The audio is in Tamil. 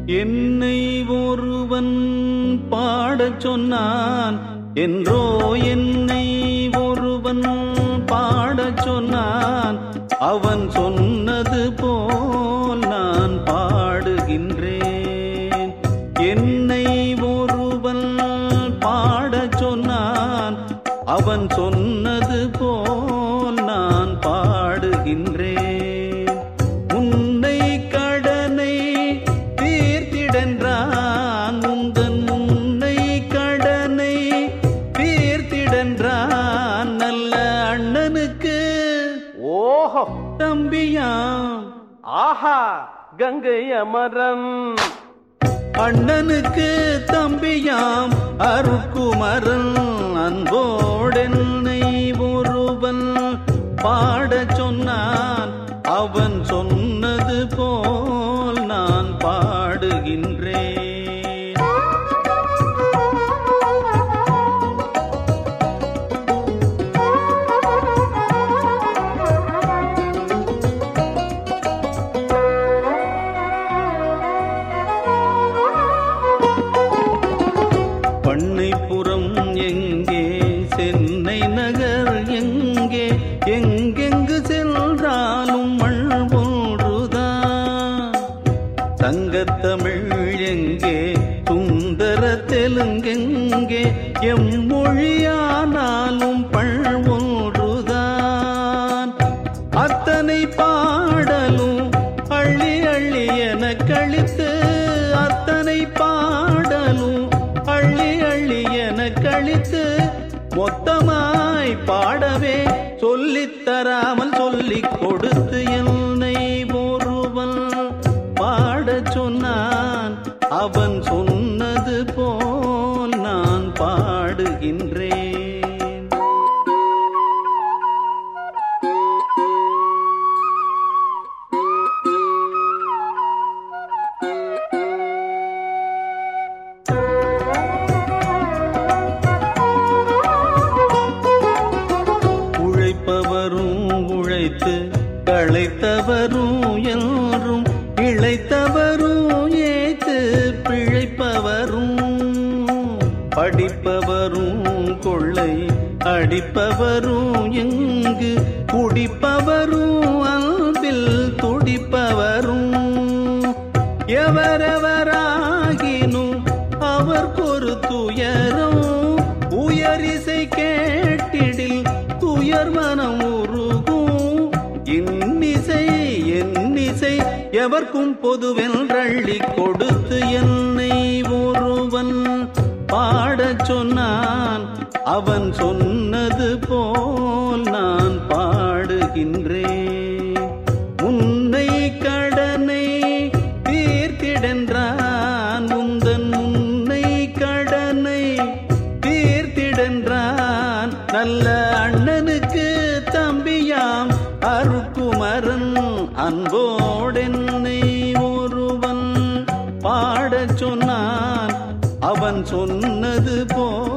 என்னை ஒருவன் பாடச் சொன்னான் என்றோ என்னை ஒருவன் பாடச் சொன்னான் அவன் சொன்னது போல் நான் பாடுகின்றேன் என்னை ஒருவன் பாடச் சொன்னான் அவன் சொன்னது போல் நான் பாடுகின்றேன் உன்னை கடனை தீர்த்திடன்றான் உந்தன் முன்னை கடனை தீர்த்திடன்றான் நல்ல அண்ணனுக்கு ஓஹோ தம்பியாம் ஆஹா கங்கை அமரன் அண்ணனுக்கு தம்பியாம் அருக்குமரன் அன்போடென்னை ஒருவன் பாடச் சொன்னான் அவன் சொன்னது போல் நான் பாடுகின்றேன் பண்ணைப்புறம் எங்கே சென்னை நகர் எங்கே எங்கெங்கு சென்றாலும் மண் ஒன்றுதான் தங்கத்தமிழ் எங்கே சுந்தர தெலுங்கெங்கே எம்மொழியானாலும் பண் ஒன்றுதான் அத்தனை பாடலும் அள்ளி அள்ளி என கழித்து அத்தனை பாடலும் அள்ளி அள்ளி என கழித்து மொத்தமாய் பாடவே சொல்லித் தராமல் சொல்லிக் கொடுத்து என்னை ஒருவன் பாடச் சொன்னான் அவன் சொன்னது போல் நான் பாடுகின்றேன் உழைப்பவரும் உழைத்து களைத்தவரும் என்றும் இழைத்தவரும் ஏத்து பிழைப்பவரும் படிப்பவரும் கொள்ளை அடிப்பவரும் எங்கு குடிப்பவரும் அன்பில் துடிப்பவரும் எவரவராகினும் அவர்க்கொரு துயரம் உயரிசை கேட்டிடில் துயர் மனம் உருகும் இன்னிசை என்னிசை எவர்க்கும் பொதுவென்றள்ளி கொடுத்து என்னை ஒருவன் பாடச் சொன்னான் அவன் சொன்னது போல் நான் பாடுகின்றேன் உன்னை கடனை தீர்த்திடன்றான் உந்தன் முன்னை கடனை தீர்த்திடன்றான் நல்ல அண்ணனுக்கு தம்பியாம் அருக்குமரன் அன்போடென்னை ஒருவன் பாடச் சொன்னான் அவன் சொன்னது போ